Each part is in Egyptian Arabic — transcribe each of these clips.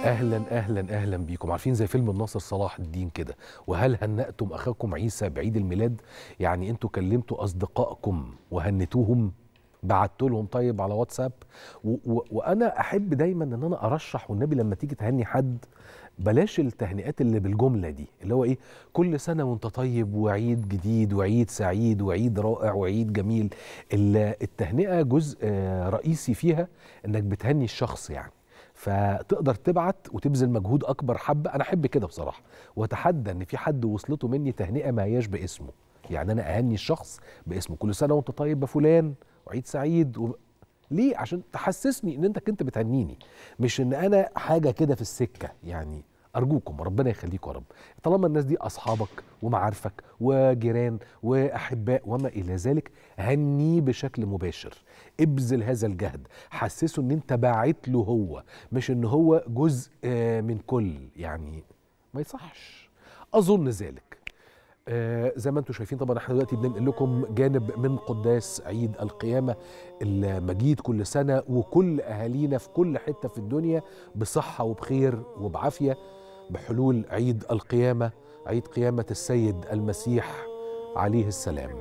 اهلا اهلا اهلا بيكم عارفين زي فيلم الناصر صلاح الدين كده وهل هنأتم اخاكم عيسى بعيد الميلاد يعني انتوا كلمتوا اصدقائكم وهنتوهم بعتوا لهم طيب على واتساب و و وانا احب دايما ان انا ارشح والنبي لما تيجي تهني حد بلاش التهنئات اللي بالجمله دي اللي هو ايه كل سنه وانت طيب وعيد جديد وعيد سعيد وعيد رائع وعيد جميل ال- التهنئه جزء آه، رئيسي فيها انك بتهني الشخص يعني فتقدر تبعت وتبذل مجهود اكبر حبه انا احب كده بصراحه واتحدى ان في حد وصلته مني تهنئه ما هياش باسمه يعني انا اهني الشخص باسمه كل سنه وانت طيب يا فلان وعيد سعيد و... ليه عشان تحسسني ان انت كنت بتهنيني مش ان انا حاجه كده في السكه يعني ارجوكم ربنا يخليكم يا رب طالما الناس دي اصحابك ومعارفك وجيران واحباء وما الى ذلك هنيه بشكل مباشر ابذل هذا الجهد حسسه ان انت باعت له هو مش ان هو جزء آه، من كل يعني ما يصحش اظن ذلك آه، زي ما انتم شايفين طبعا احنا دلوقتي بننقل لكم جانب من قداس عيد القيامه المجيد كل سنه وكل اهالينا في كل حته في الدنيا بصحه وبخير وبعافيه بحلول عيد القيامه عيد قيامه السيد المسيح عليه السلام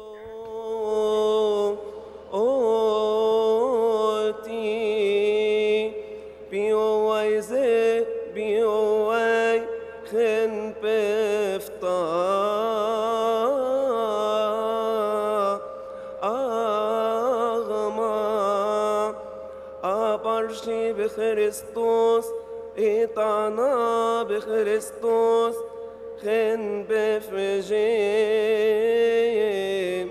Oti Biowai ze Biowai Chen pefta Agma Aparshi بخريستوس إطعنا بخريستوس خن بفجيم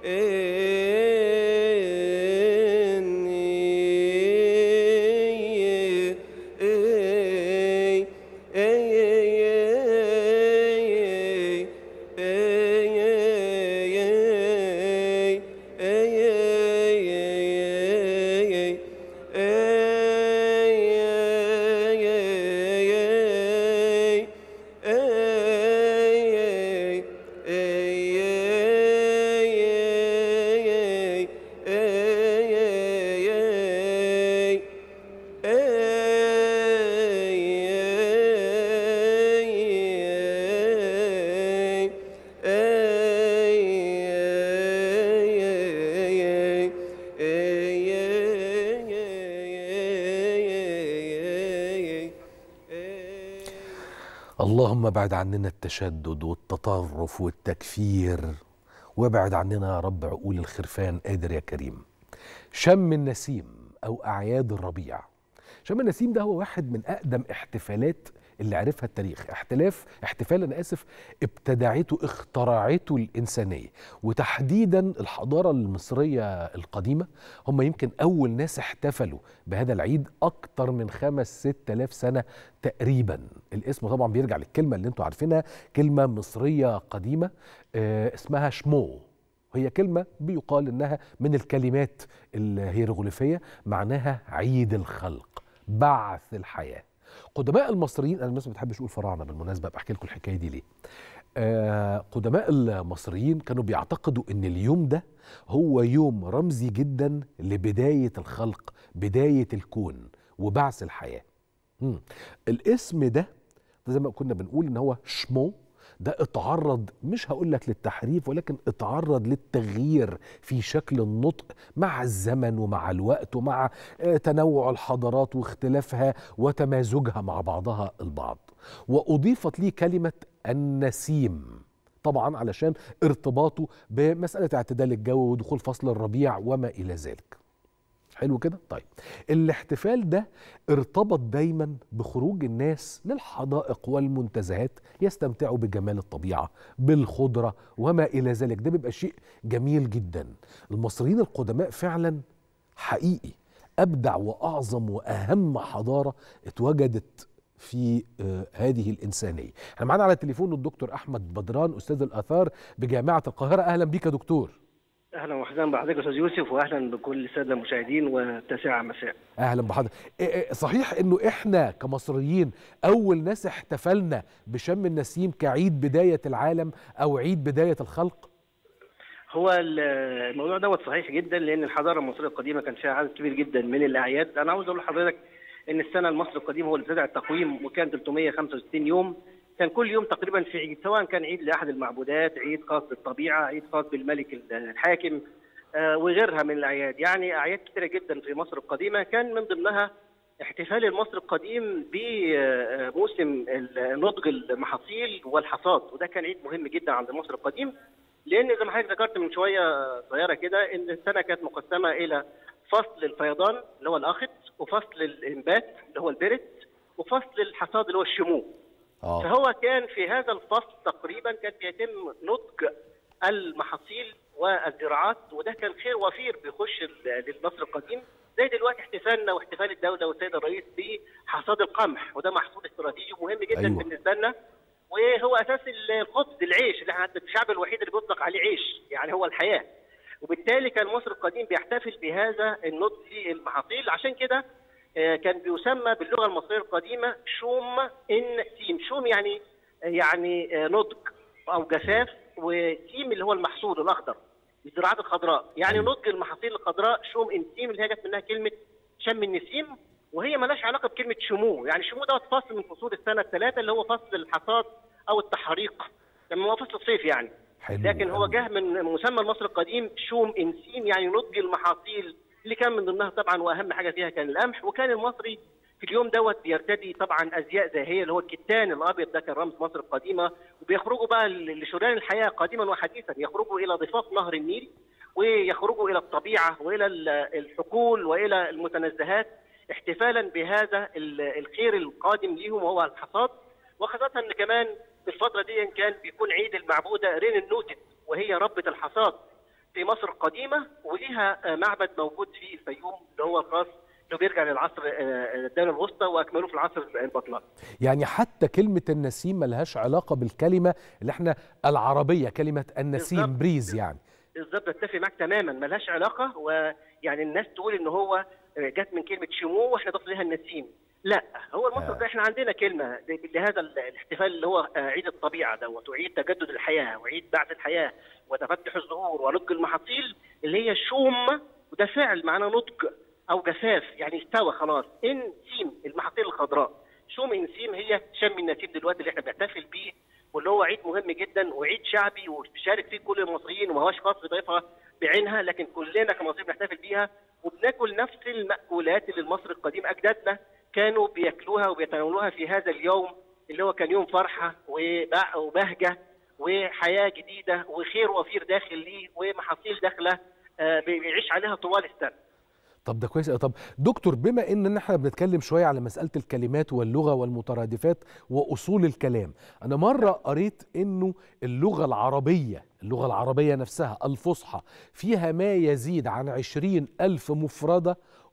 اللهم بعد عننا التشدد والتطرف والتكفير وابعد عننا يا رب عقول الخرفان قادر يا كريم شم النسيم او اعياد الربيع شم النسيم ده هو واحد من اقدم احتفالات اللي عرفها التاريخ احتلاف احتفال انا اسف ابتدعته اخترعته الانسانيه وتحديدا الحضاره المصريه القديمه هم يمكن اول ناس احتفلوا بهذا العيد اكتر من خمس ست الاف سنه تقريبا الاسم طبعا بيرجع للكلمه اللي انتوا عارفينها كلمه مصريه قديمه آه اسمها شمو هي كلمة بيقال إنها من الكلمات الهيروغليفية معناها عيد الخلق بعث الحياة قدماء المصريين أنا الناس ما بتحبش تقول فراعنة بالمناسبة بحكي لكم الحكاية دي ليه آه قدماء المصريين كانوا بيعتقدوا إن اليوم ده هو يوم رمزي جدا لبداية الخلق بداية الكون وبعث الحياة مم. الاسم ده ده زي ما كنا بنقول ان هو شمو ده اتعرض مش هقول لك للتحريف ولكن اتعرض للتغيير في شكل النطق مع الزمن ومع الوقت ومع آه، تنوع الحضارات واختلافها وتمازجها مع بعضها البعض واضيفت ليه كلمه النسيم طبعا علشان ارتباطه بمساله اعتدال الجو ودخول فصل الربيع وما الى ذلك حلو كده طيب الاحتفال ده ارتبط دايما بخروج الناس للحدائق والمنتزهات يستمتعوا بجمال الطبيعه بالخضره وما الى ذلك ده بيبقى شيء جميل جدا المصريين القدماء فعلا حقيقي ابدع واعظم واهم حضاره اتوجدت في آه هذه الانسانيه احنا معانا على التليفون الدكتور احمد بدران استاذ الاثار بجامعه القاهره اهلا بيك يا دكتور اهلا وسهلا بحضرتك يا استاذ يوسف واهلا بكل الساده المشاهدين والتاسعه مساء اهلا بحضرتك إيه إيه صحيح انه احنا كمصريين اول ناس احتفلنا بشم النسيم كعيد بدايه العالم او عيد بدايه الخلق هو ال- الموضوع دوت صحيح جدا لان الحضاره المصريه القديمه كان فيها عدد كبير جدا من الاعياد انا عاوز اقول لحضرتك ان السنه المصري القديم هو اللي ابتدع التقويم وكان 365 يوم كان كل يوم تقريبا في عيد سواء كان عيد لاحد المعبودات عيد خاص بالطبيعه عيد خاص بالملك الحاكم آه، وغيرها من الاعياد يعني اعياد كثيره جدا في مصر القديمه كان من ضمنها احتفال المصري القديم بموسم نضج المحاصيل والحصاد وده كان عيد مهم جدا عند المصري القديم لان زي ما حضرتك ذكرت من شويه صغيره كده ان السنه كانت مقسمه الى فصل الفيضان اللي هو الاخط وفصل الانبات اللي هو البرد وفصل الحصاد اللي هو الشموع اه فهو كان في هذا الفصل تقريبا كان بيتم نضج المحاصيل والزراعات وده كان خير وفير بيخش ال- للمصر القديم زي دلوقتي احتفالنا واحتفال الدوله والسيد الرئيس بحصاد القمح وده محصول استراتيجي مهم جدا أيوة. أيوة. بالنسبه لنا وهو اساس الخبز العيش اللي احنا الشعب الوحيد اللي بيطلق عليه عيش يعني هو الحياه وبالتالي كان مصر القديم بيحتفل بهذا النضج في المحاصيل عشان كده آه، كان بيسمى باللغه المصريه القديمه شوم ان سيم شوم يعني يعني آه، نضج او جفاف وسيم اللي هو المحصول الاخضر الزراعات الخضراء يعني نضج المحاصيل الخضراء شوم ان سيم اللي هي جت منها كلمه شم النسيم وهي مالهاش علاقه بكلمه شمو يعني شمو دوت فصل من فصول السنه الثلاثه اللي هو فصل الحصاد او التحريق لما هو فصل الصيف يعني حلو لكن هو أوي. جه من مسمى المصري القديم شوم انسيم يعني نضج المحاصيل اللي كان من ضمنها طبعا واهم حاجه فيها كان القمح وكان المصري في اليوم دوت بيرتدي طبعا ازياء زاهيه اللي هو الكتان الابيض ده كان رمز مصر القديمه وبيخرجوا بقى ل- لشريان الحياه قديما وحديثا يخرجوا الى ضفاف نهر النيل ويخرجوا الى الطبيعه والى ال- الحقول والى المتنزهات احتفالا بهذا ال- الخير القادم ليهم وهو الحصاد وخاصه ان كمان في الفتره دي كان بيكون عيد المعبوده رين النوتن وهي ربة الحصاد في مصر القديمه وليها آه، معبد موجود في الفيوم اللي هو الخاص اللي بيرجع للعصر آه، الدوله الوسطى واكمله في العصر البطلمي. يعني حتى كلمة النسيم ملهاش علاقة بالكلمة اللي احنا العربية كلمة النسيم بالظبط. بريز يعني بالظبط اتفق معاك تماما ملهاش علاقه ويعني الناس تقول ان هو جت من كلمه شمو واحنا ضفنا لها النسيم لا هو المصري آه. ده احنا عندنا كلمه لهذا الاحتفال اللي هو عيد الطبيعه دوت وعيد تجدد الحياه وعيد بعث الحياه وتفتح الزهور ونضج المحاصيل اللي هي شوم وده فعل معناه نضج او جفاف يعني استوى خلاص ان سيم المحاصيل الخضراء شوم ان سيم هي شم النسيم دلوقتي اللي احنا بنحتفل بيه واللي هو عيد مهم جدا وعيد شعبي وبيشارك فيه كل المصريين وما هوش خاص بضيفها بعينها لكن كلنا كمصريين بنحتفل بيها وبناكل نفس المأكولات اللي المصري القديم أجدادنا كانوا بياكلوها وبيتناولوها في هذا اليوم اللي هو كان يوم فرحة وبع- وبهجة وحياة جديدة وخير وفير داخل ليه ومحاصيل داخلة آه، بيعيش عليها طوال السنة طب ده كويس أوي. طب دكتور بما ان احنا بنتكلم شويه على مساله الكلمات واللغه والمترادفات واصول الكلام انا مره قريت انه اللغه العربيه اللغه العربيه نفسها الفصحى فيها ما يزيد عن عشرين الف مفرده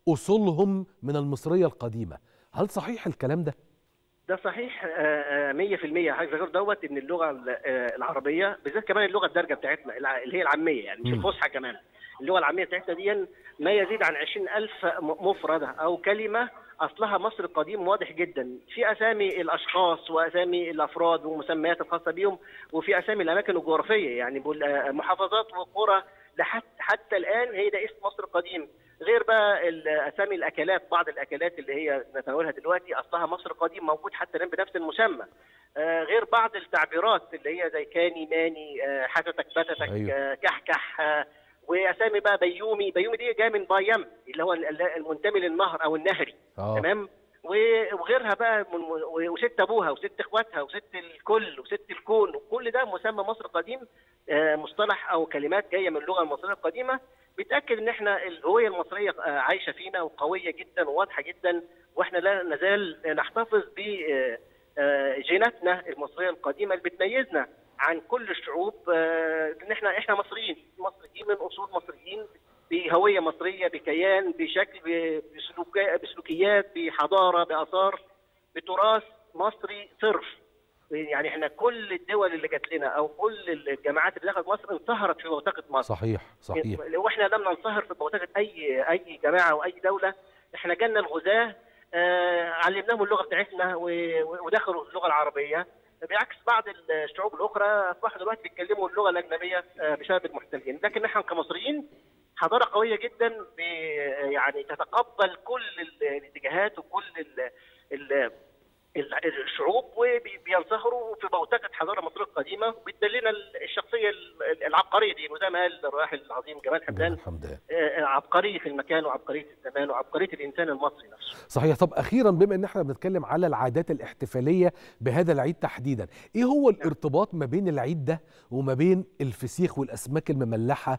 اصولهم من المصريه القديمه هل صحيح الكلام ده ده صحيح آه، آه، 100% حاجه غير دوت ان اللغه ال- آه، العربيه بالذات كمان اللغه الدارجه بتاعتنا الع- اللي هي العاميه يعني مش مم. الفصحى كمان اللغه العاميه بتاعتنا دي ما يزيد عن 20000 م- مفرده او كلمه اصلها مصر القديم واضح جدا في اسامي الاشخاص واسامي الافراد والمسميات الخاصه بيهم وفي اسامي الاماكن الجغرافيه يعني بقول، آه، محافظات وقرى لحد حتى الان هي ده اسم مصر القديم غير بقى ال- اسامي الاكلات بعض الاكلات اللي هي نتناولها دلوقتي اصلها مصر قديم موجود حتى الان بنفس المسمى آه، غير بعض التعبيرات اللي هي زي كاني ماني آه، حتتك بتتك أيوة. آه، كحكح آه، واسامي بقى بيومي بيومي دي جايه من بايم اللي هو ال- ال- المنتمي للنهر او النهري اه تمام و- وغيرها بقى من و- وست ابوها وست اخواتها وست الكل وست الكون وكل ده مسمى مصر القديم آه، مصطلح او كلمات جايه من اللغه المصريه القديمه بتاكد ان احنا الهويه المصريه آه، عايشه فينا وقويه جدا وواضحه جدا واحنا لا نزال نحتفظ ب آه، آه، جيناتنا المصريه القديمه اللي بتميزنا عن كل الشعوب آه، ان احنا احنا مصريين مصريين من اصول مصريين بهويه مصريه بكيان بشكل ب- بسلوكا- بسلوكيات بحضاره باثار بتراث مصري صرف يعني احنا كل الدول اللي جات لنا او كل الجماعات اللي دخلت مصر انصهرت في بوتقه مصر صحيح صحيح واحنا لم ننصهر في بوتقه اي اي جماعه او اي دوله احنا جالنا الغزاه آه، علمناهم اللغه بتاعتنا و- ودخلوا اللغه العربيه بعكس بعض الشعوب الاخرى اصبحوا دلوقتي بيتكلموا اللغه الاجنبيه آه، بسبب المحتلين لكن احنا كمصريين حضاره قويه جدا ب- يعني تتقبل كل ال- الاتجاهات وكل ال ال ال- الشعوب وبينصهروا في بوتقه حضاره مصر القديمه وبتدلنا الشخصيه ال- العبقريه دي وزي ما قال الراحل العظيم جمال حمدان الحمد آه، عبقريه المكان وعبقريه الزمان وعبقريه الانسان المصري نفسه. صحيح طب اخيرا بما ان احنا بنتكلم على العادات الاحتفاليه بهذا العيد تحديدا ايه هو الارتباط ما بين العيد ده وما بين الفسيخ والاسماك المملحه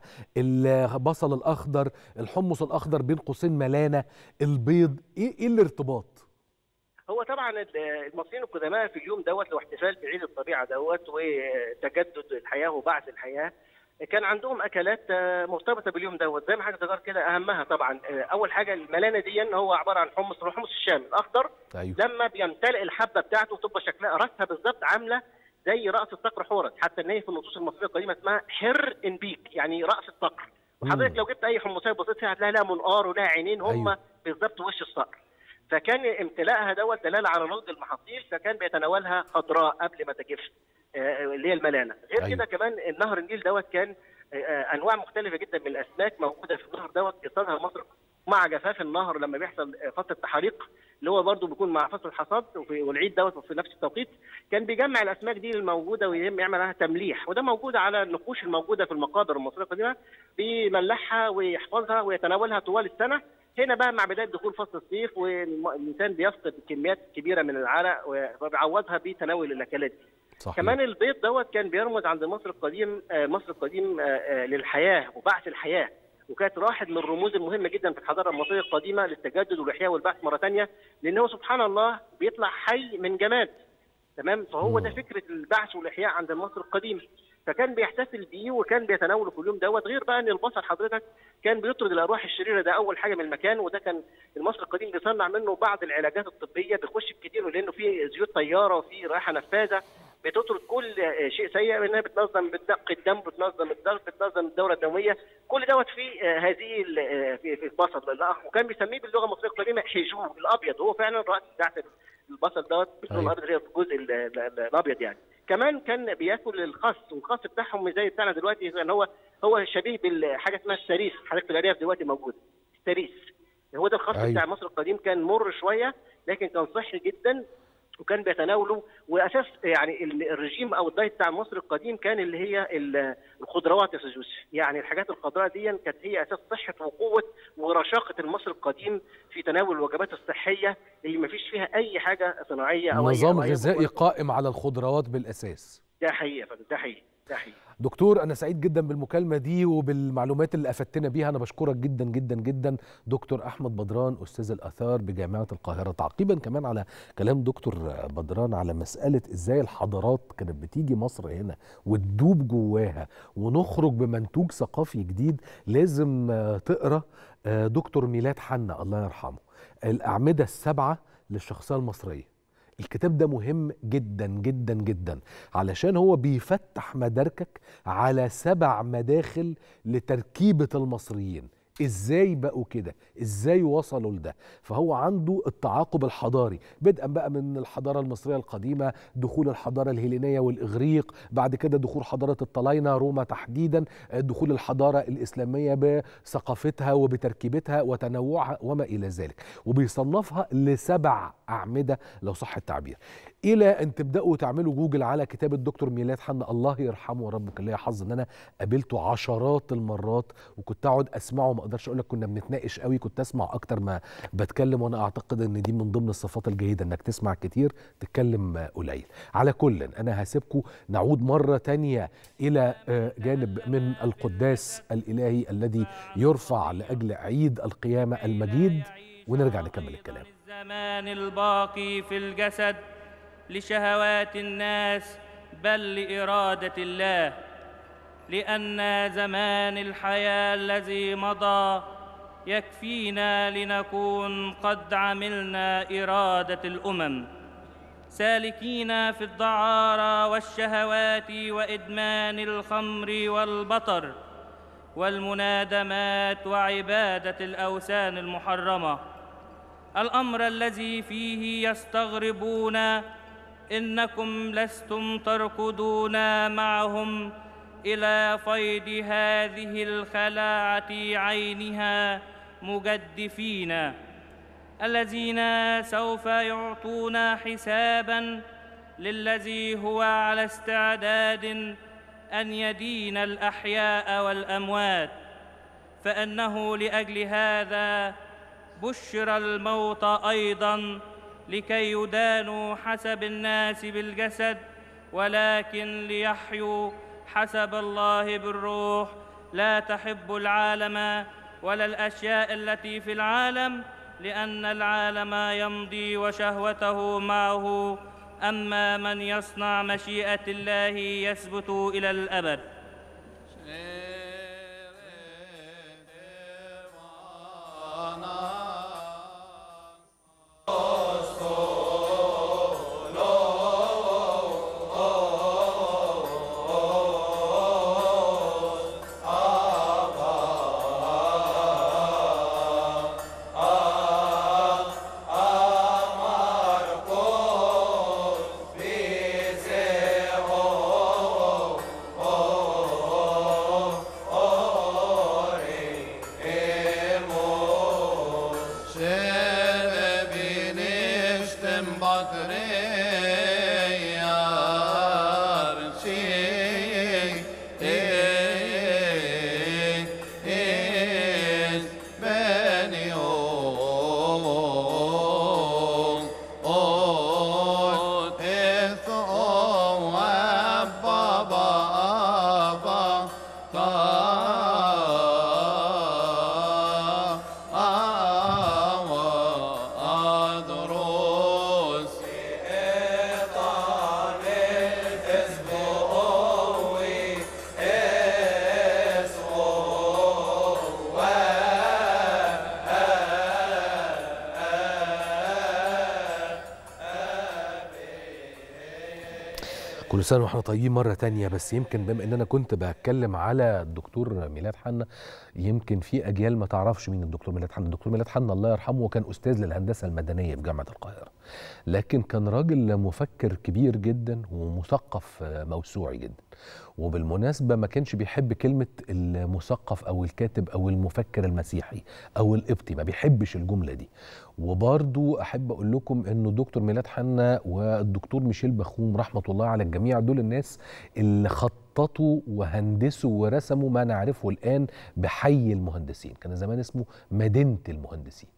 البصل الاخضر الحمص الاخضر بين قوسين ملانه البيض ايه ايه الارتباط هو طبعا ال- المصريين القدماء في اليوم دوت له احتفال بعيد الطبيعه دوت وتجدد الحياه وبعث الحياه كان عندهم اكلات آه، مرتبطه باليوم دوت زي ما حضرتك ذكرت كده اهمها طبعا آه، اول حاجه الملانه دي هو عباره عن حمص هو حمص الشام الاخضر ايوه لما بيمتلئ الحبه بتاعته تبقى شكلها راسها بالظبط عامله زي راس الصقر حورس حتى ان هي في النصوص المصريه القديمه اسمها حر ان بيك يعني راس الصقر وحضرتك مم. لو جبت اي حمصيه بصيت فيها هتلاقي لها منقار ولها عينين هم أيوة. بالظبط وش الصقر فكان امتلاءها دوت دلاله على نضج المحاصيل فكان بيتناولها خضراء قبل ما تجف آه، اللي هي الملانه غير أيوة. كده كمان النهر النيل دوت كان آه، آه، انواع مختلفه جدا من الاسماك موجوده في النهر دوت يصطادها مصر مع جفاف النهر لما بيحصل آه، فتره تحاليق اللي هو برضه بيكون مع فصل الحصاد وفي- والعيد دوت في نفس التوقيت كان بيجمع الاسماك دي الموجوده ويعمل لها تمليح وده موجود على النقوش الموجوده في المقابر المصريه القديمه بيملحها ويحفظها ويتناولها طوال السنه هنا بقى مع بدايه دخول فصل الصيف والانسان بيفقد كميات كبيره من العرق وبيعوضها بتناول الاكلات دي صحيح كمان البيض دوت كان بيرمز عند مصر القديم آه، مصر القديم آه، آه، للحياه وبعث الحياه وكانت واحد من الرموز المهمه جدا في الحضاره المصريه القديمه للتجدد والاحياء والبعث مره ثانيه لان هو سبحان الله بيطلع حي من جماد تمام فهو ده مم. فكره البعث والاحياء عند المصري القديم فكان بيحتفل بيه وكان بيتناوله في اليوم دوت غير بقى ان البصل حضرتك كان بيطرد الارواح الشريره ده اول حاجه من المكان وده كان المصري القديم بيصنع منه بعض العلاجات الطبيه بيخش كتير لانه فيه زيوت طياره وفي رائحه نفاذه بتطرد كل شيء سيء لانها بتنظم بتدق الدم بتنظم الضغط بتنظم الدوره الدمويه كل دوت في آه، هذه ال- آه، في في البصل الأخ- وكان بيسميه باللغه المصريه القديمه حجو الابيض هو فعلا الراس بتاعت البصل دوت باللون أيوة. الابيض اللي هي الجزء ال- ال- ال- الابيض يعني كمان كان بياكل الخس والخس بتاعهم مش زي بتاعنا دلوقتي لان هو هو شبيه بالحاجه اسمها السريس حضرتك تلاقيها دلوقتي موجوده السريس هو ده الخس أيوة. بتاع مصر القديم كان مر شويه لكن كان صحي جدا وكان بيتناوله واساس يعني ال- الرجيم او الدايت بتاع مصر القديم كان اللي هي ال- الخضروات يا استاذ يوسف يعني الحاجات الخضراء دي كانت هي اساس صحه وقوه ورشاقه المصري القديم في تناول الوجبات الصحيه اللي ما فيش فيها اي حاجه صناعيه او أي- نظام أو أي غذائي مكون. قائم على الخضروات بالاساس ده حقيقي يا فندم ده حقيقي ده حقيقي دكتور انا سعيد جدا بالمكالمه دي وبالمعلومات اللي افدتنا بيها انا بشكرك جدا جدا جدا دكتور احمد بدران استاذ الاثار بجامعه القاهره تعقيبا كمان على كلام دكتور بدران على مساله ازاي الحضارات كانت بتيجي مصر هنا وتدوب جواها ونخرج بمنتوج ثقافي جديد لازم آه، تقرا آه، دكتور ميلاد حنا الله يرحمه الاعمده السبعه للشخصيه المصريه الكتاب ده مهم جدا جدا جدا علشان هو بيفتح مداركك على سبع مداخل لتركيبة المصريين ازاي بقوا كده ازاي وصلوا لده فهو عنده التعاقب الحضاري بدءا بقى من الحضاره المصريه القديمه دخول الحضاره الهيلينيه والاغريق بعد كده دخول حضاره الطلاينه روما تحديدا دخول الحضاره الاسلاميه بثقافتها وبتركيبتها وتنوعها وما الى ذلك وبيصنفها لسبع اعمده لو صح التعبير الى ان تبداوا تعملوا جوجل على كتاب الدكتور ميلاد حنا الله يرحمه وربك كان ليا حظ ان انا قابلته عشرات المرات وكنت اقعد اسمعه ما اقدرش اقول لك كنا بنتناقش قوي كنت اسمع اكتر ما بتكلم وانا اعتقد ان دي من ضمن الصفات الجيده انك تسمع كتير تتكلم قليل على كل انا هسيبكم نعود مره تانية الى آه، جانب من القداس الالهي الذي يرفع لاجل عيد القيامه المجيد ونرجع نكمل الكلام الزمان الباقي في الجسد لشهوات الناس بل لإرادة الله لأن زمان الحياة الذي مضى يكفينا لنكون قد عملنا إرادة الأمم سالكين في الدعارة والشهوات وإدمان الخمر والبطر والمنادمات وعبادة الأوثان المحرمة الأمر الذي فيه يستغربون إنكم لستم تركضون معهم الى فيض هذه الخلاعه عينها مجدفين الذين سوف يعطون حسابا للذي هو على استعداد ان يدين الاحياء والاموات فانه لاجل هذا بشر الموت ايضا لكي يدانوا حسب الناس بالجسد ولكن ليحيوا حسب الله بالروح لا تحب العالم ولا الاشياء التي في العالم لان العالم يمضي وشهوته معه اما من يصنع مشيئه الله يثبت الى الابد كل سنة واحنا طيبين مرة تانية بس يمكن بما ان انا كنت بتكلم على الدكتور ميلاد حنا يمكن في اجيال ما تعرفش مين الدكتور ميلاد حنا الدكتور ميلاد حنا الله يرحمه وكان استاذ للهندسة المدنية في جامعة القاهرة لكن كان راجل مفكر كبير جدا ومثقف موسوعي جدا وبالمناسبة ما كانش بيحب كلمة المثقف أو الكاتب أو المفكر المسيحي أو القبطي ما بيحبش الجملة دي وبرضو أحب أقول لكم أنه الدكتور ميلاد حنا والدكتور ميشيل بخوم رحمة الله على الجميع دول الناس اللي خططوا وهندسوا ورسموا ما نعرفه الآن بحي المهندسين كان زمان اسمه مدينة المهندسين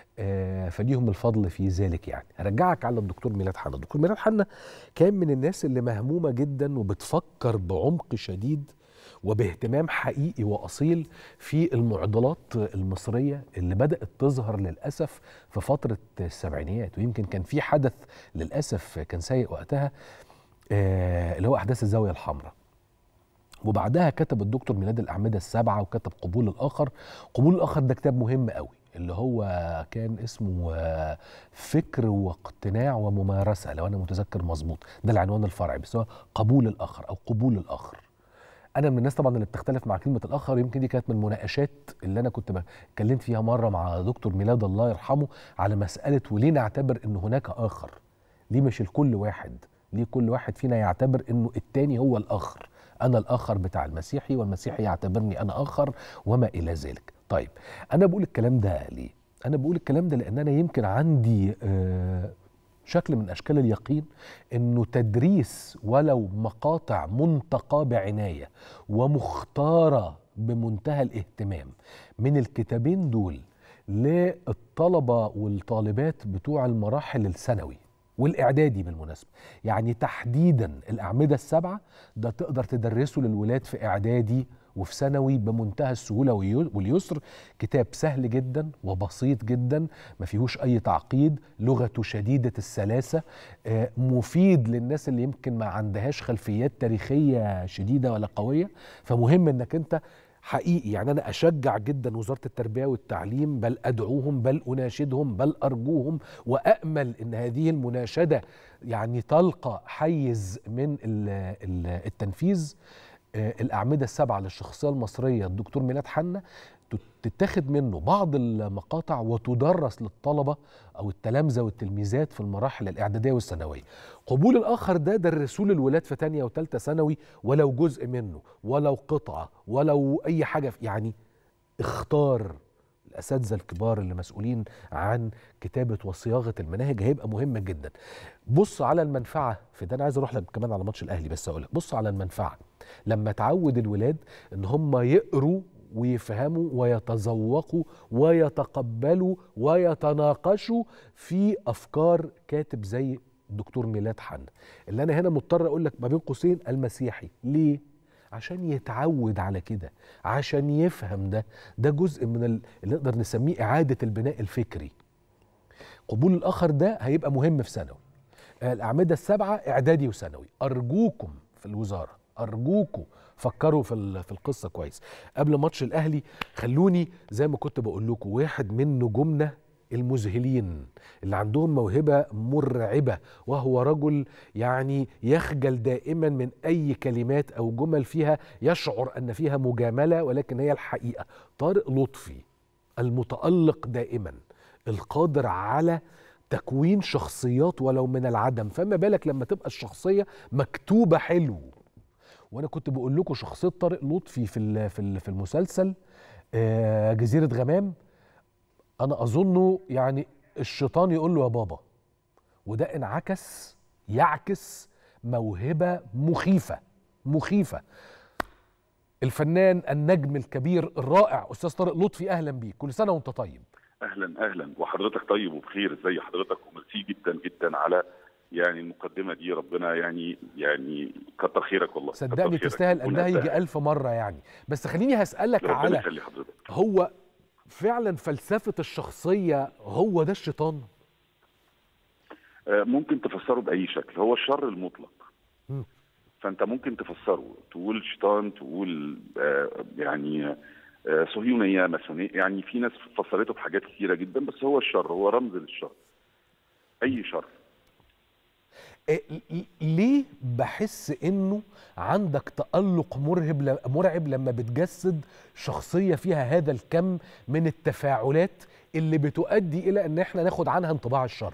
آه فليهم الفضل في ذلك يعني هرجعك على الدكتور ميلاد حنا الدكتور ميلاد حنا كان من الناس اللي مهمومة جدا وبتفكر بعمق شديد وباهتمام حقيقي وأصيل في المعضلات المصرية اللي بدأت تظهر للأسف في فترة السبعينيات ويمكن كان في حدث للأسف كان سيء وقتها آه اللي هو أحداث الزاوية الحمراء وبعدها كتب الدكتور ميلاد الأعمدة السبعة وكتب قبول الآخر قبول الآخر ده كتاب مهم قوي اللي هو كان اسمه فكر واقتناع وممارسة لو أنا متذكر مظبوط ده العنوان الفرعي بس هو قبول الآخر أو قبول الآخر أنا من الناس طبعا اللي بتختلف مع كلمة الآخر يمكن دي كانت من المناقشات اللي أنا كنت اتكلمت فيها مرة مع دكتور ميلاد الله يرحمه على مسألة وليه نعتبر إن هناك آخر ليه مش الكل واحد ليه كل واحد فينا يعتبر إنه التاني هو الآخر أنا الآخر بتاع المسيحي والمسيحي يعتبرني أنا آخر وما إلى ذلك طيب أنا بقول الكلام ده ليه؟ أنا بقول الكلام ده لأن أنا يمكن عندي آه شكل من أشكال اليقين أنه تدريس ولو مقاطع منتقى بعناية ومختارة بمنتهى الاهتمام من الكتابين دول للطلبة والطالبات بتوع المراحل الثانوي والاعدادي بالمناسبه يعني تحديدا الاعمده السبعه ده تقدر تدرسه للولاد في اعدادي وفي ثانوي بمنتهى السهوله واليسر كتاب سهل جدا وبسيط جدا ما فيهوش اي تعقيد لغته شديده السلاسه مفيد للناس اللي يمكن ما عندهاش خلفيات تاريخيه شديده ولا قويه فمهم انك انت حقيقي يعني أنا أشجع جدا وزارة التربية والتعليم بل أدعوهم بل أناشدهم بل أرجوهم وأأمل أن هذه المناشدة يعني تلقى حيز من التنفيذ الأعمدة السبعة للشخصية المصرية الدكتور ميلاد حنا تت- تتاخد منه بعض المقاطع وتدرس للطلبه او التلامذه والتلميذات في المراحل الاعداديه والثانويه. قبول الاخر ده درسوه للولاد في تانية وثالثه ثانوي ولو جزء منه ولو قطعه ولو اي حاجه في- يعني اختار الاساتذه الكبار اللي مسؤولين عن كتابه وصياغه المناهج هيبقى مهمه جدا. بص على المنفعه في ده انا عايز اروح لك كمان على ماتش الاهلي بس اقول لك بص على المنفعه لما تعود الولاد ان هم يقروا ويفهموا ويتذوقوا ويتقبلوا ويتناقشوا في افكار كاتب زي الدكتور ميلاد حنا اللي انا هنا مضطر اقول لك ما بين قوسين المسيحي ليه عشان يتعود على كده عشان يفهم ده ده جزء من ال- اللي نقدر نسميه اعاده البناء الفكري قبول الاخر ده هيبقى مهم في ثانوي آه، الاعمده السبعه اعدادي وثانوي ارجوكم في الوزاره ارجوكم فكروا في ال- في القصه كويس قبل ماتش الاهلي خلوني زي ما كنت بقول لكم واحد من نجومنا المذهلين اللي عندهم موهبه مرعبه وهو رجل يعني يخجل دائما من اي كلمات او جمل فيها يشعر ان فيها مجامله ولكن هي الحقيقه طارق لطفي المتالق دائما القادر على تكوين شخصيات ولو من العدم فما بالك لما تبقى الشخصيه مكتوبه حلو وانا كنت بقول لكم شخصيه طارق لطفي في ال- في ال- في المسلسل آه، جزيره غمام انا اظنه يعني الشيطان يقول له يا بابا وده انعكس يعكس موهبه مخيفه مخيفه الفنان النجم الكبير الرائع استاذ طارق لطفي اهلا بيك كل سنه وانت طيب اهلا اهلا وحضرتك طيب وبخير ازي حضرتك وميرسي جدا جدا على يعني المقدمه دي ربنا يعني يعني كتر خيرك والله كتر صدقني خيرك. تستاهل ربنا قدها يجي يستاهل. ألف مرة يعني بس خليني هسألك ربنا على يخلي حضرتك هو فعلا فلسفة الشخصية هو ده الشيطان آه، ممكن تفسره باي شكل هو الشر المطلق مم. فانت ممكن تفسره تقول شيطان تقول آه، يعني آه، صهيونيه ماسونيه يعني في ناس فسرته بحاجات كثيره جدا بس هو الشر هو رمز للشر اي شر إيه ل- ليه بحس انه عندك تألق مرهب ل- مرعب لما بتجسد شخصية فيها هذا الكم من التفاعلات اللي بتؤدي الى ان احنا ناخد عنها انطباع الشر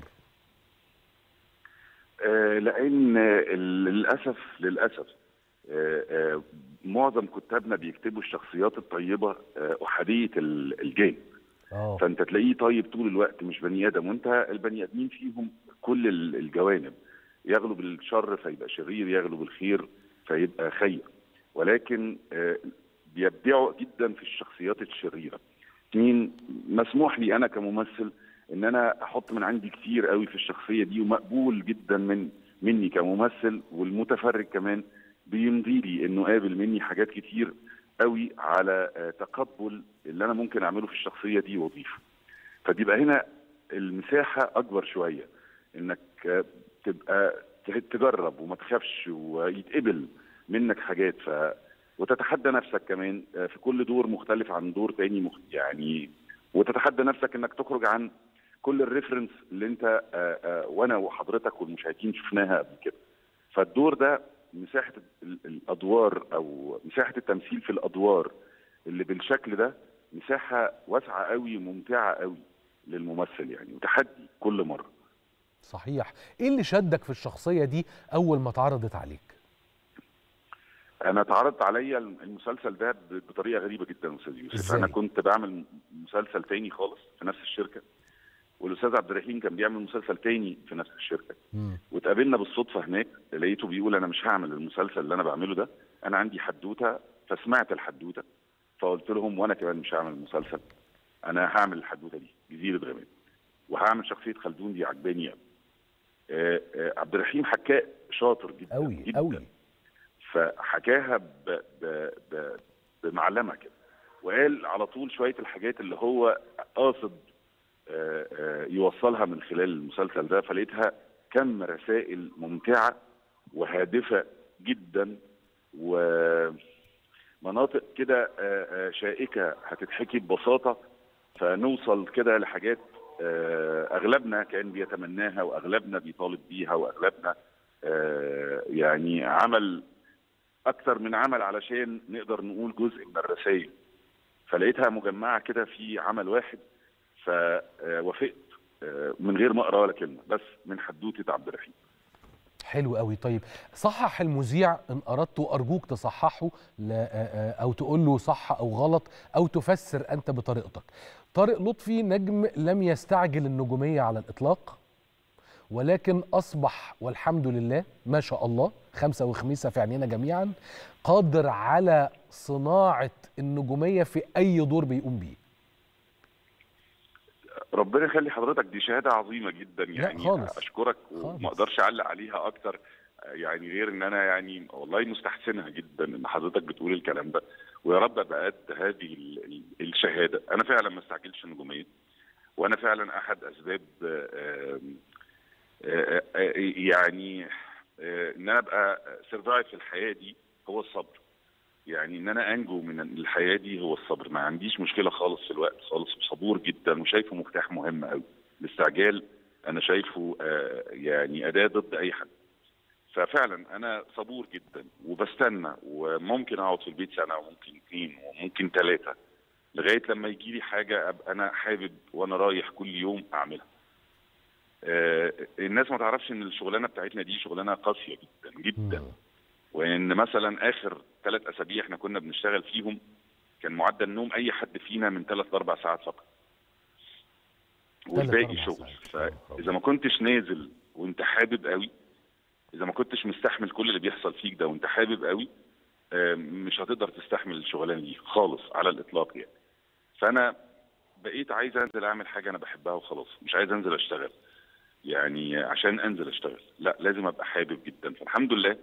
آه، لان آه، للاسف للاسف آه، آه، معظم كتابنا بيكتبوا الشخصيات الطيبه آه، احاديه ال- الجانب اه فانت تلاقيه طيب طول الوقت مش بني ادم وانت البني ادمين فيهم كل ال- الجوانب يغلب الشر فيبقى شرير يغلب الخير فيبقى خير ولكن آه، بيبدعوا جدا في الشخصيات الشريره اثنين مسموح لي انا كممثل ان انا احط من عندي كتير قوي في الشخصيه دي ومقبول جدا من مني كممثل والمتفرج كمان بيمضي لي انه قابل مني حاجات كتير قوي على آه، تقبل اللي انا ممكن اعمله في الشخصيه دي واضيفه فبيبقى هنا المساحه اكبر شويه انك آه، تبقى ت- تجرب وما تخافش ويتقبل منك حاجات ف وتتحدى نفسك كمان آه، في كل دور مختلف عن دور تاني مخ... يعني وتتحدى نفسك انك تخرج عن كل الريفرنس اللي انت آه، آه، وانا وحضرتك والمشاهدين شفناها قبل كده فالدور ده مساحه ال- الادوار او مساحه التمثيل في الادوار اللي بالشكل ده مساحه واسعه قوي وممتعه قوي للممثل يعني وتحدي كل مره صحيح ايه اللي شدك في الشخصية دي اول ما اتعرضت عليك انا اتعرض عليا المسلسل ده ب- بطريقه غريبه جدا يا استاذ يوسف إزاي؟ انا كنت بعمل مسلسل تاني خالص في نفس الشركه والاستاذ عبد الرحيم كان بيعمل مسلسل تاني في نفس الشركه مم. واتقابلنا بالصدفه هناك لقيته بيقول انا مش هعمل المسلسل اللي انا بعمله ده انا عندي حدوته فسمعت الحدوته فقلت لهم وانا كمان مش هعمل المسلسل انا هعمل الحدوته دي جزيره غمام وهعمل شخصيه خلدون دي عجباني قوي آه، آه، عبد الرحيم حكاء شاطر جدا قوي جدا قوي فحكاها ب... ب... ب... بمعلمه كده وقال على طول شويه الحاجات اللي هو قاصد آه، آه، يوصلها من خلال المسلسل ده فلقيتها كم رسائل ممتعه وهادفه جدا ومناطق كده آه، آه، شائكه هتتحكي ببساطه فنوصل كده لحاجات آه، اغلبنا كان بيتمناها واغلبنا بيطالب بيها واغلبنا آه، يعني عمل اكتر من عمل علشان نقدر نقول جزء من الرسائل فلقيتها مجمعه كده في عمل واحد فوافقت آه، من غير ما اقرا ولا كلمه بس من حدوته عبد الرحيم حلو قوي طيب صحح المذيع ان اردت ارجوك تصححه لا آه، آه، او تقول له صح او غلط او تفسر انت بطريقتك طارق لطفي نجم لم يستعجل النجوميه على الاطلاق ولكن اصبح والحمد لله ما شاء الله خمسه وخميسه في عينينا جميعا قادر على صناعه النجوميه في اي دور بيقوم بيه ربنا يخلي حضرتك دي شهاده عظيمه جدا يعني خالص. اشكرك خالص. وما اقدرش اعلق عليها اكتر يعني غير ان انا يعني والله مستحسنها جدا ان حضرتك بتقول الكلام ده ويا رب ابقى قد هذه ال- ال- الشهاده انا فعلا ما استعجلش النجوميه وانا فعلا احد اسباب آم، آه، آه، يعني آه، ان انا ابقى سرفايف في الحياه دي هو الصبر يعني ان انا انجو من الحياه دي هو الصبر ما عنديش مشكله خالص في الوقت خالص وصبور جدا وشايفه مفتاح مهم قوي الاستعجال انا شايفه آه، يعني اداه ضد اي حد ففعلا انا صبور جدا وبستنى وممكن اقعد في البيت سنه وممكن اثنين وممكن ثلاثه لغايه لما يجي لي حاجه ابقى انا حابب وانا رايح كل يوم اعملها. آه، الناس ما تعرفش ان الشغلانه بتاعتنا دي شغلانه قاسيه جدا جدا وان مثلا اخر ثلاث اسابيع احنا كنا بنشتغل فيهم كان معدل نوم اي حد فينا من ثلاث لاربع ساعات فقط والباقي أربع شغل ساعات. فاذا ما كنتش نازل وانت حابب قوي اذا ما كنتش مستحمل كل اللي بيحصل فيك ده وانت حابب قوي آه، مش هتقدر تستحمل الشغلانه دي خالص على الاطلاق يعني فانا بقيت عايز انزل اعمل حاجه انا بحبها وخلاص مش عايز انزل اشتغل يعني عشان انزل اشتغل لا لازم ابقى حابب جدا فالحمد لله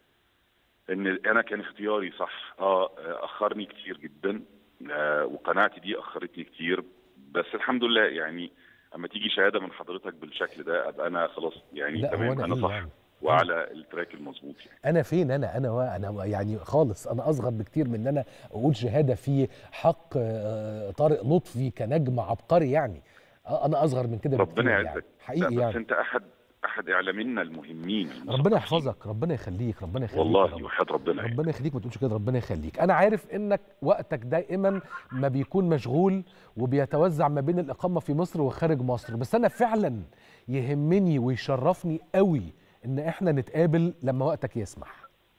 ان انا كان اختياري صح اه اخرني كتير جدا آه وقناعتي دي اخرتني كتير بس الحمد لله يعني اما تيجي شهاده من حضرتك بالشكل ده ابقى انا خلاص يعني لا، هو تمام أنا انا إيه صح يعني؟ وعلى التراك المظبوط يعني انا فين انا انا وا- انا وا- يعني خالص انا اصغر بكتير من ان انا اقول شهاده في حق آه، طارق لطفي كنجم عبقري يعني آه، انا اصغر من كده بكتير ربنا يعني يعزك لا حقيقي بس يعني انت احد احد اعلامينا المهمين ربنا يحفظك ربنا يخليك ربنا يخليك يا والله رب. وحياه ربنا يعني. ربنا يخليك ما تقولش كده ربنا يخليك انا عارف انك وقتك دائما ما بيكون مشغول وبيتوزع ما بين الاقامه في مصر وخارج مصر بس انا فعلا يهمني ويشرفني قوي ان احنا نتقابل لما وقتك يسمح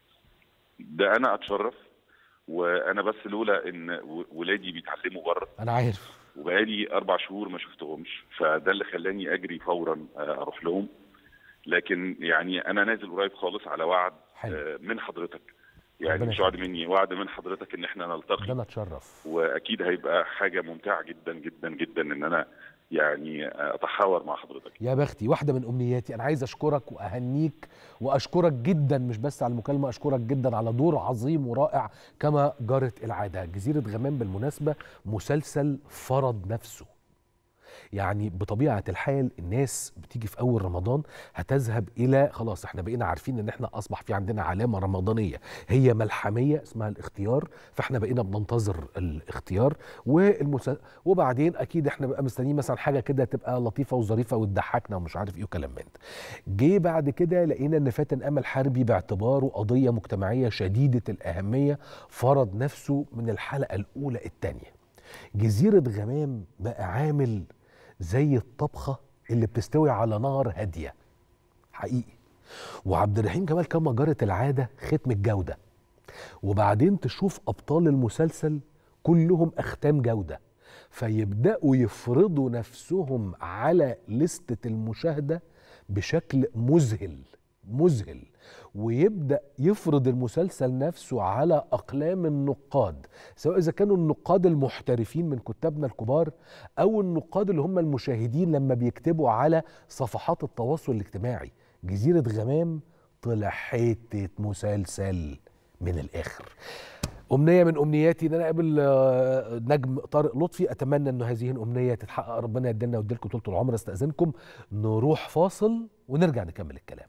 ده انا اتشرف وانا بس لولا ان و- ولادي بيتعلموا بره انا عارف وبقالي اربع شهور ما شفتهمش فده اللي خلاني اجري فورا آه، اروح لهم لكن يعني انا نازل قريب خالص على وعد حلو. آه، من حضرتك يعني ربنا مش وعد يخليك. مني وعد من حضرتك ان احنا ده نلتقي انا اتشرف واكيد هيبقى حاجه ممتعه جدا جدا جدا ان انا يعني آه، اتحاور مع حضرتك يا بختي واحده من امنياتي انا عايز اشكرك واهنيك واشكرك جدا مش بس على المكالمه اشكرك جدا على دور عظيم ورائع كما جرت العاده جزيره غمام بالمناسبه مسلسل فرض نفسه يعني بطبيعه الحال الناس بتيجي في اول رمضان هتذهب الى خلاص احنا بقينا عارفين ان احنا اصبح في عندنا علامه رمضانيه هي ملحميه اسمها الاختيار فاحنا بقينا بننتظر الاختيار والمس... وبعدين اكيد احنا بقى مستنيين مثلا حاجه كده تبقى لطيفه وظريفه وتضحكنا ومش عارف ايه وكلام من ده جه بعد كده لقينا ان فاتن امل حربي باعتباره قضيه مجتمعيه شديده الاهميه فرض نفسه من الحلقه الاولى الثانيه جزيره غمام بقى عامل زي الطبخه اللي بتستوي على نار هاديه حقيقي وعبد الرحيم كمال كما جرت العاده ختم الجوده وبعدين تشوف ابطال المسلسل كلهم اختام جوده فيبداوا يفرضوا نفسهم على لستة المشاهده بشكل مذهل مذهل ويبدا يفرض المسلسل نفسه على اقلام النقاد سواء اذا كانوا النقاد المحترفين من كتابنا الكبار او النقاد اللي هم المشاهدين لما بيكتبوا على صفحات التواصل الاجتماعي جزيره غمام طلع حته مسلسل من الاخر أمنية من أمنياتي إن أنا أقابل آه، نجم طارق لطفي أتمنى إن هذه الأمنية تتحقق ربنا يدينا ويديلكم طول العمر استأذنكم نروح فاصل ونرجع نكمل الكلام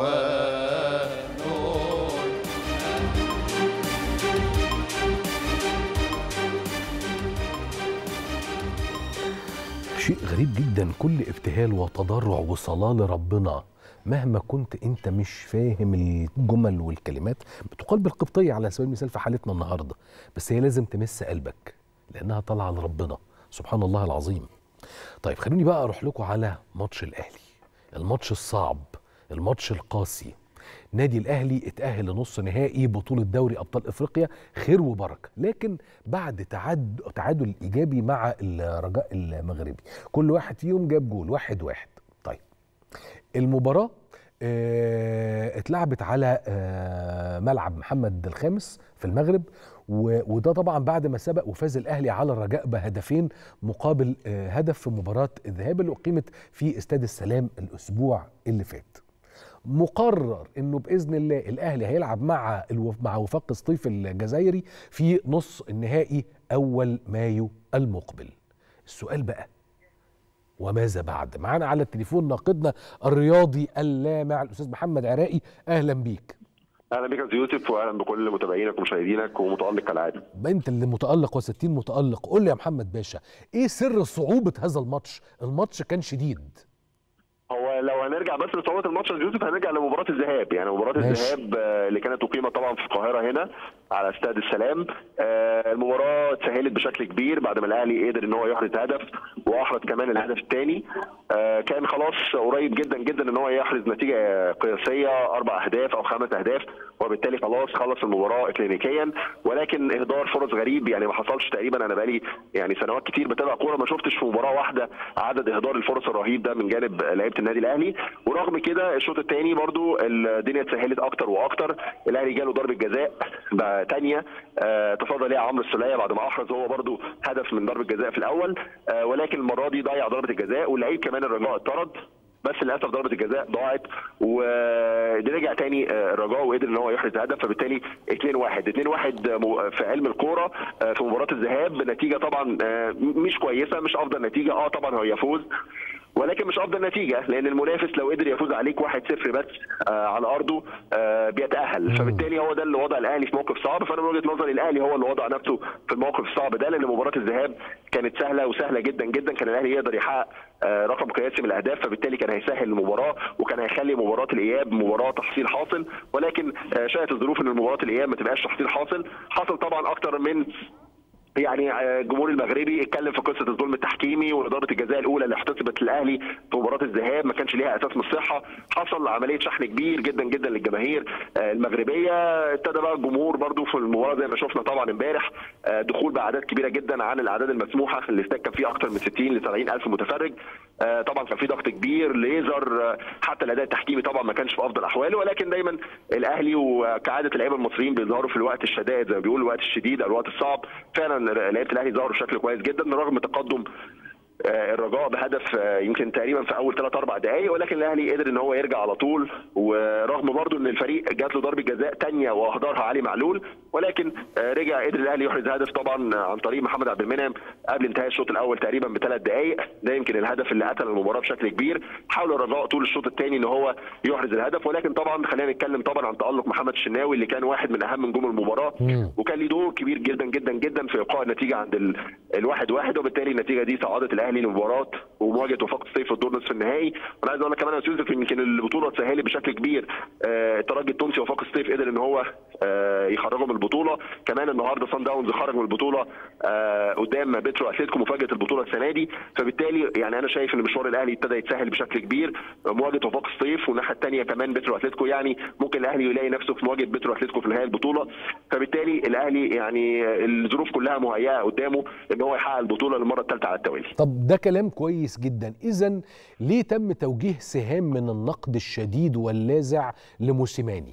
ونور شيء غريب جدا كل ابتهال وتضرع وصلاة لربنا مهما كنت انت مش فاهم الجمل والكلمات بتقال بالقبطية على سبيل المثال في حالتنا النهاردة بس هي لازم تمس قلبك لأنها طالعة لربنا سبحان الله العظيم طيب خلوني بقى أروح لكم على ماتش الأهلي الماتش الصعب الماتش القاسي نادي الاهلي اتاهل لنص نهائي بطوله دوري ابطال افريقيا خير وبركه لكن بعد تعاد تعادل ايجابي مع الرجاء المغربي كل واحد فيهم جاب جول واحد واحد طيب المباراه آه، اتلعبت على آه، ملعب محمد الخامس في المغرب و- وده طبعا بعد ما سبق وفاز الاهلي على الرجاء بهدفين مقابل آه، هدف في مباراه الذهاب اللي اقيمت في استاد السلام الاسبوع اللي فات مقرر انه باذن الله الاهلي هيلعب مع الوف... مع وفاق سطيف الجزائري في نص النهائي اول مايو المقبل السؤال بقى وماذا بعد معانا على التليفون ناقدنا الرياضي اللامع الاستاذ محمد عراقي اهلا بيك اهلا بك يا أستاذ يوسف واهلا بكل متابعينك ومشاهدينك ومتالق كالعاده انت اللي متالق وستين متالق قول لي يا محمد باشا ايه سر صعوبه هذا الماتش الماتش كان شديد هو لو هنرجع بس لصعوبه الماتش يا أستاذ يوسف هنرجع لمباراه الذهاب يعني مباراه ماشي. الذهاب آه، اللي كانت اقيمت طبعا في القاهره هنا على استاد السلام آه، المباراه اتسهلت بشكل كبير بعد ما الاهلي قدر ان هو يحرز هدف واحرز كمان الهدف الثاني كان خلاص قريب جدا جدا ان هو يحرز نتيجه قياسيه اربع اهداف او خمس اهداف وبالتالي خلاص خلص المباراه اكلينيكيا ولكن اهدار فرص غريب يعني ما حصلش تقريبا انا بقالي يعني سنوات كتير بتابع كوره ما شفتش في مباراه واحده عدد اهدار الفرص الرهيب ده من جانب لعيبه النادي الاهلي ورغم كده الشوط الثاني برضو الدنيا اتسهلت اكتر واكتر الاهلي جاله ضربه جزاء بقى تانية آه، تصدى ليها عمرو السوليه بعد ما احرز هو برضو هدف من ضربه جزاء في الاول آه، ولكن المره دي ضيع ضربه الجزاء واللعيب كمان الرجاء اتطرد بس للاسف ضربه الجزاء ضاعت ورجع تاني آه، الرجاء وقدر ان هو يحرز هدف فبالتالي 2 1 2 1 في علم الكوره آه، في مباراه الذهاب نتيجه طبعا آه، مش كويسه مش افضل نتيجه اه طبعا هي فوز ولكن مش افضل نتيجه لان المنافس لو قدر يفوز عليك 1-0 بس آه على ارضه آه بيتاهل فبالتالي هو ده اللي وضع الاهلي في موقف صعب فانا من وجهه نظري الاهلي هو اللي وضع نفسه في الموقف الصعب ده لان مباراه الذهاب كانت سهله وسهله جدا جدا كان الاهلي يقدر يحقق آه رقم قياسي من الاهداف فبالتالي كان هيسهل المباراه وكان هيخلي مباراه الاياب مباراه تحصيل حاصل ولكن آه شاءت الظروف ان مباراه الاياب ما تبقاش تحصيل حاصل حصل طبعا اكتر من يعني آه، الجمهور المغربي اتكلم في قصه الظلم التحكيمي وضربه الجزاء الاولى اللي احتسبت للاهلي في مباراه الذهاب ما كانش ليها اساس من الصحه حصل عمليه شحن كبير جدا جدا للجماهير آه، المغربيه ابتدى بقى الجمهور برضو في المباراه زي ما شفنا طبعا امبارح آه، دخول باعداد كبيره جدا عن الاعداد المسموحه الاستاد كان فيه اكثر من 60 ل 70 الف متفرج آه، طبعا كان في ضغط كبير ليزر آه، حتى الاداء التحكيمي طبعا ما كانش في افضل احواله ولكن دايما الاهلي وكعاده اللعيبه المصريين بيظهروا في الوقت الشدائد زي ما بيقولوا الوقت الشديد او الوقت الصعب فعلا لعيبه الاهلي ظهروا بشكل كويس جدا رغم تقدم آه، الرجاء بهدف آه، يمكن تقريبا في اول ثلاث اربع دقائق ولكن الاهلي قدر ان هو يرجع على طول ورغم برضو ان الفريق جات له ضربه جزاء ثانيه واهدرها علي معلول ولكن آه، رجع قدر الاهلي يحرز هدف طبعا عن طريق محمد عبد المنعم قبل انتهاء الشوط الاول تقريبا بثلاث دقائق ده يمكن الهدف اللي قتل المباراه بشكل كبير حاول الرجاء طول الشوط الثاني ان هو يحرز الهدف ولكن طبعا خلينا نتكلم طبعا عن تالق محمد الشناوي اللي كان واحد من اهم نجوم المباراه مم. وكان ليه دور كبير جدا جدا جدا في ايقاع النتيجه عند ال- الواحد واحد وبالتالي النتيجه دي صعدت الاهلي لمباراه ومواجهه وفاق الصيف في الدور نصف النهائي وانا عايز اقول لك كمان يا أستاذ يوسف يمكن البطوله اتسهلت بشكل كبير آه، الترجي التونسي وفاق الصيف قدر ان هو آه، يخرجه من البطوله كمان النهارده صن داونز خرج من البطوله آه، قدام بيترو اتلتيكو مفاجاه البطوله السنه دي فبالتالي يعني انا شايف ان مشوار الاهلي ابتدى يتسهل بشكل كبير مواجهه وفاق الصيف والناحيه الثانيه كمان بيترو اتلتيكو يعني ممكن الاهلي يلاقي نفسه في مواجهه بيترو اتلتيكو في نهايه البطوله فبالتالي الاهلي يعني الظروف كلها مهيئه قدامه ان هو يحقق البطوله للمره الثالثه على التوالي طب ده كلام كويس جدا اذا ليه تم توجيه سهام من النقد الشديد واللاذع لموسيماني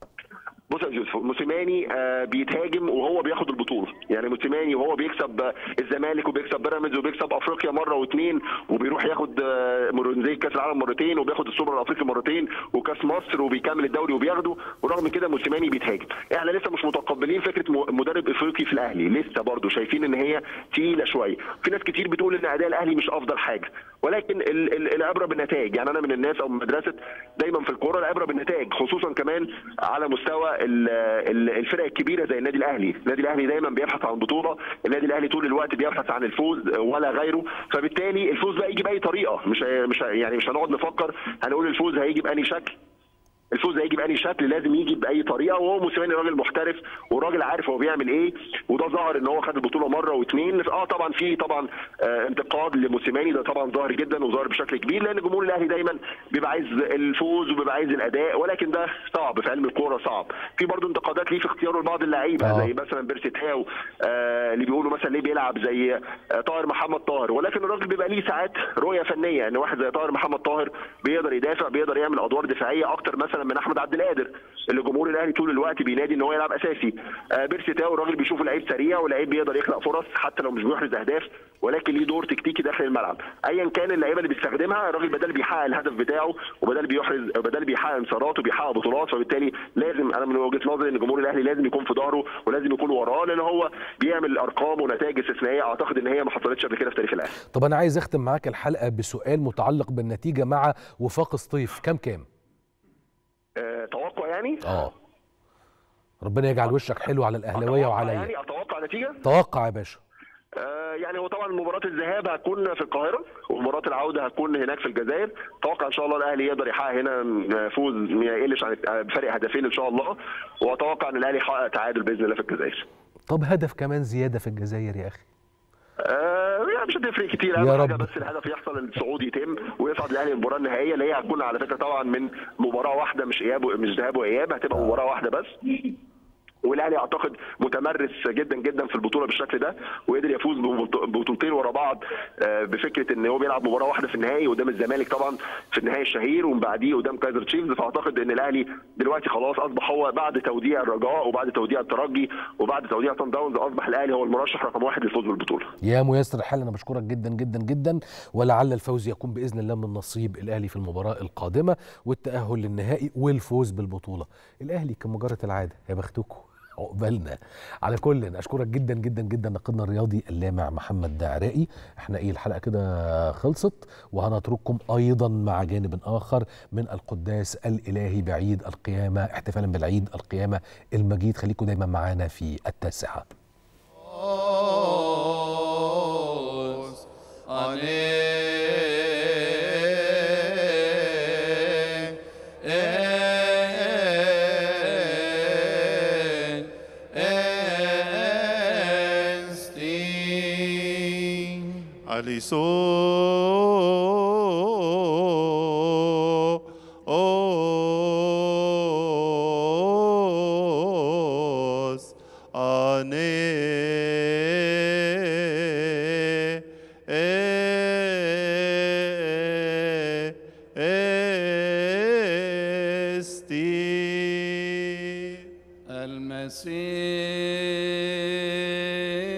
بص يا يوسف موسيماني آه، بيتهاجم وهو بياخد البطوله يعني موسيماني وهو بيكسب آه، الزمالك وبيكسب بيراميدز وبيكسب افريقيا مره واثنين وبيروح ياخد آه، برونزيه كاس العالم مرتين وبياخد السوبر الافريقي مرتين وكاس مصر وبيكمل الدوري وبياخده ورغم كده موسيماني بيتهاجم احنا لسه مش متقبلين فكره م- مدرب افريقي في الاهلي لسه برضه شايفين ان هي تقيله شويه في ناس كتير بتقول ان اداء الاهلي مش افضل حاجه ولكن ال- ال- العبره بالنتائج يعني انا من الناس او من مدرسه دايما في الكوره العبره بالنتائج خصوصا كمان على مستوى ال- ال- الفرق الكبيره زي النادي الاهلي النادي الاهلي دايما بيبحث عن بطوله النادي الاهلي طول الوقت بيبحث عن الفوز ولا غيره فبالتالي الفوز بقى يجي باي طريقه مش هي- مش هي- يعني مش هنقعد نفكر هنقول الفوز هيجي بأني شكل الفوز هيجي باي شكل لازم يجي باي طريقه وهو موسيماني راجل محترف وراجل عارف هو بيعمل ايه وده ظهر ان هو خد البطوله مره واثنين اه طبعا في طبعا آه انتقاد لموسيماني ده طبعا ظاهر جدا وظاهر بشكل كبير لان جمهور الاهلي دايما بيبقى عايز الفوز وبيبقى عايز الاداء ولكن ده صعب في علم الكوره صعب في برضه انتقادات ليه في اختياره لبعض اللعيبه آه. زي مثلا بيرسي تاو آه اللي بيقولوا مثلا ليه بيلعب زي آه طاهر محمد طاهر ولكن الراجل بيبقى ليه ساعات رؤيه فنيه ان واحد زي طاهر محمد طاهر بيقدر يدافع بيقدر يعمل ادوار دفاعيه اكتر مثلا من احمد عبد القادر اللي جمهور الاهلي طول الوقت بينادي ان هو يلعب اساسي آه بيرسي تاو الراجل بيشوفه لعيب سريع ولعيب بيقدر يخلق فرص حتى لو مش بيحرز اهداف ولكن ليه دور تكتيكي داخل الملعب ايا كان اللعيبه اللي بيستخدمها الراجل بدل بيحقق الهدف بتاعه وبدل بيحرز بدل بيحقق انتصارات وبيحقق بطولات فبالتالي لازم انا من وجهه نظري ان جمهور الاهلي لازم يكون في ظهره ولازم يكون وراه لان هو بيعمل ارقام ونتائج استثنائيه اعتقد ان هي ما حصلتش قبل كده في تاريخ الاهلي طب انا عايز اختم معاك الحلقه بسؤال متعلق بالنتيجه مع وفاق سطيف كام كام أه توقع يعني اه ربنا يجعل وشك حلو على الاهلاويه أتوقع وعليا يعني اتوقع نتيجه توقع يا باشا آه، يعني هو طبعا مباراة الذهاب هتكون في القاهرة ومباراة العودة هتكون هناك في الجزائر اتوقع ان شاء الله الاهلي يقدر يحقق هنا فوز ما يقلش عن بفرق هدفين ان شاء الله واتوقع ان الاهلي يحقق تعادل باذن الله في الجزائر طب هدف كمان زياده في الجزائر يا اخي آه يعني مش هتفرق كتير يا اهم حاجه رب. بس الهدف يحصل ان الصعود يتم ويصعد الاهلي المباراه النهائيه اللي هي هتكون على فكره طبعا من مباراه واحده مش اياب مش ذهاب واياب هتبقى مباراه واحده بس والاهلي اعتقد متمرس جدا جدا في البطوله بالشكل ده وقدر يفوز ببط- ببطولتين ورا بعض آه، بفكره ان هو بيلعب مباراه واحده في النهائي قدام الزمالك طبعا في النهائي الشهير ومن بعديه قدام كايزر تشيفز فاعتقد ان الاهلي دلوقتي خلاص اصبح هو بعد توديع الرجاء وبعد توديع الترجي وبعد توديع صن داونز اصبح الاهلي هو المرشح رقم واحد للفوز بالبطوله يا ميسر الحال انا بشكرك جدا جدا جدا ولعل الفوز يكون باذن الله من نصيب الاهلي في المباراه القادمه والتاهل للنهائي والفوز بالبطوله الاهلي كما جرت العاده يا بختكم عقبالنا على كل اشكرك جدا جدا جدا ناقدنا الرياضي اللامع محمد دعرائي احنا ايه الحلقه كده خلصت وهنترككم ايضا مع جانب اخر من القداس الالهي بعيد القيامه احتفالا بالعيد القيامه المجيد خليكم دايما معانا في التاسعه Os ane esti aliso os ane esti المسيح